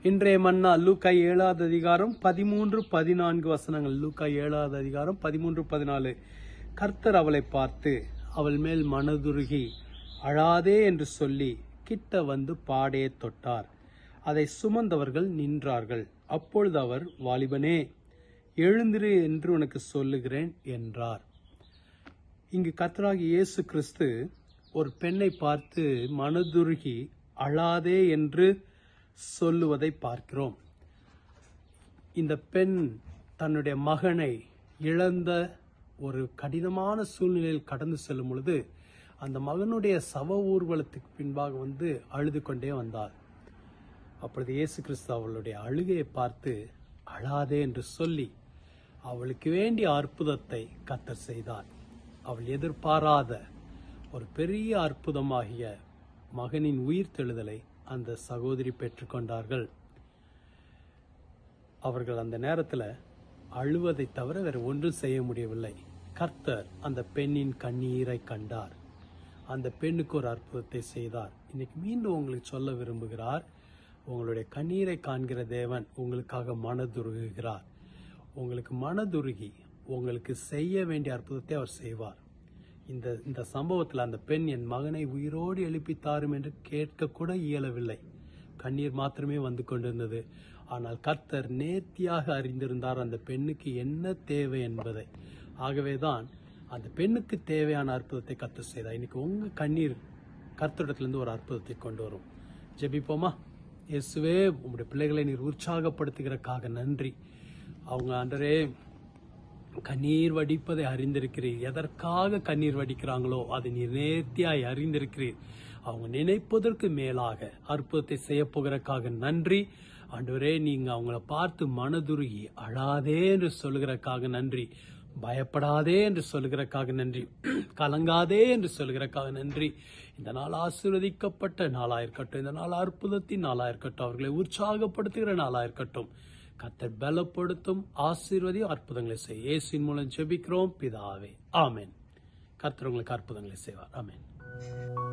இன்றைய மன்னா லூக்கா ஏழாவது அதிகாரம் பதிமூன்று பதினான்கு வசனங்கள் லூக்கா ஏழாவது அதிகாரம் பதிமூன்று பதினாலு கர்த்தர் அவளை பார்த்து அவள் மேல் மனதுருகி அழாதே என்று சொல்லி கிட்ட வந்து பாடையை தொட்டார் அதை சுமந்தவர்கள் நின்றார்கள் அப்பொழுது அவர் வாலிபனே எழுந்திரு என்று உனக்கு சொல்லுகிறேன் என்றார் இங்கு கர்த்தராகிய இயேசு கிறிஸ்து ஒரு பெண்ணை பார்த்து மனதுருகி அழாதே என்று சொல்லுவதை பார்க்கிறோம் இந்த பெண் தன்னுடைய மகனை இழந்த ஒரு கடினமான சூழ்நிலையில் கடந்து செல்லும் பொழுது அந்த மகனுடைய சவ ஊர்வலத்துக்கு பின்பாக வந்து அழுது கொண்டே வந்தார் அப்பொழுது இயேசு கிறிஸ்து அவளுடைய அழுகையை பார்த்து அழாதே என்று சொல்லி அவளுக்கு வேண்டிய அற்புதத்தை கத்தர் செய்தார் அவள் எதிர்பாராத ஒரு பெரிய அற்புதமாகிய மகனின் உயிர் தெழுதலை அந்த சகோதரி பெற்றுக்கொண்டார்கள் அவர்கள் அந்த நேரத்தில் அழுவதை தவிர வேற ஒன்றும் செய்ய முடியவில்லை கர்த்தர் அந்த பெண்ணின் கண்ணீரை கண்டார் அந்த பெண்ணுக்கு ஒரு அற்புதத்தை செய்தார் இன்னைக்கு மீண்டும் உங்களுக்கு சொல்ல விரும்புகிறார் உங்களுடைய கண்ணீரை காண்கிற தேவன் உங்களுக்காக மனதுருகுகிறார் உங்களுக்கு மனதுருகி உங்களுக்கு செய்ய வேண்டிய அற்புதத்தை அவர் செய்வார் இந்த இந்த சம்பவத்தில் அந்த பெண் என் மகனை உயிரோடு எழுப்பி தாரும் என்று கேட்க கூட இயலவில்லை கண்ணீர் மாத்திரமே வந்து கொண்டிருந்தது ஆனால் கர்த்தர் நேர்த்தியாக அறிந்திருந்தார் அந்த பெண்ணுக்கு என்ன தேவை என்பதை ஆகவேதான் அந்த பெண்ணுக்கு தேவையான அற்புதத்தை கர்த்தர் செய்தார் இன்னைக்கு உங்க கண்ணீர் கர்த்தரிடத்திலிருந்து ஒரு அற்புதத்தை கொண்டு வரும் ஜெபிப்போமா இயேசுவே உங்களுடைய பிள்ளைகளை நீர் உற்சாகப்படுத்துகிறக்காக நன்றி அவங்க ஆண்டரே கண்ணீர் வடிப்பதை அறிந்திருக்கிறீர் எதற்காக கண்ணீர் வடிக்கிறாங்களோ அதை நீர் நேர்த்தியாய் அறிந்திருக்கிறீர் அவங்க நினைப்பதற்கு மேலாக அற்புதத்தை செய்ய போகிறக்காக நன்றி ஆண்டவரே நீங்க அவங்கள பார்த்து மனதுருகி அழாதே என்று சொல்லுகிறக்காக நன்றி பயப்படாதே என்று சொல்லுகிறக்காக நன்றி கலங்காதே என்று சொல்லுகிறக்காக நன்றி இந்த நாள் ஆசீர்வதிக்கப்பட்ட நாளாயிருக்கட்டும் இந்த நாள் அற்புதத்தின் நாளாயிருக்கட்டும் அவர்களை உற்சாகப்படுத்துகிற நாளாயிருக்கட்டும் கத்தர் பலப்படுத்தும் ஆசீர்வதியும் அற்புதங்களை செய்ய இயேசுவின் மூலம் ஜெபிக்கிறோம் பிதாவே ஆமென் கர்த்தர் உங்களுக்கு அற்புதங்களை செய்வார் ஆமென்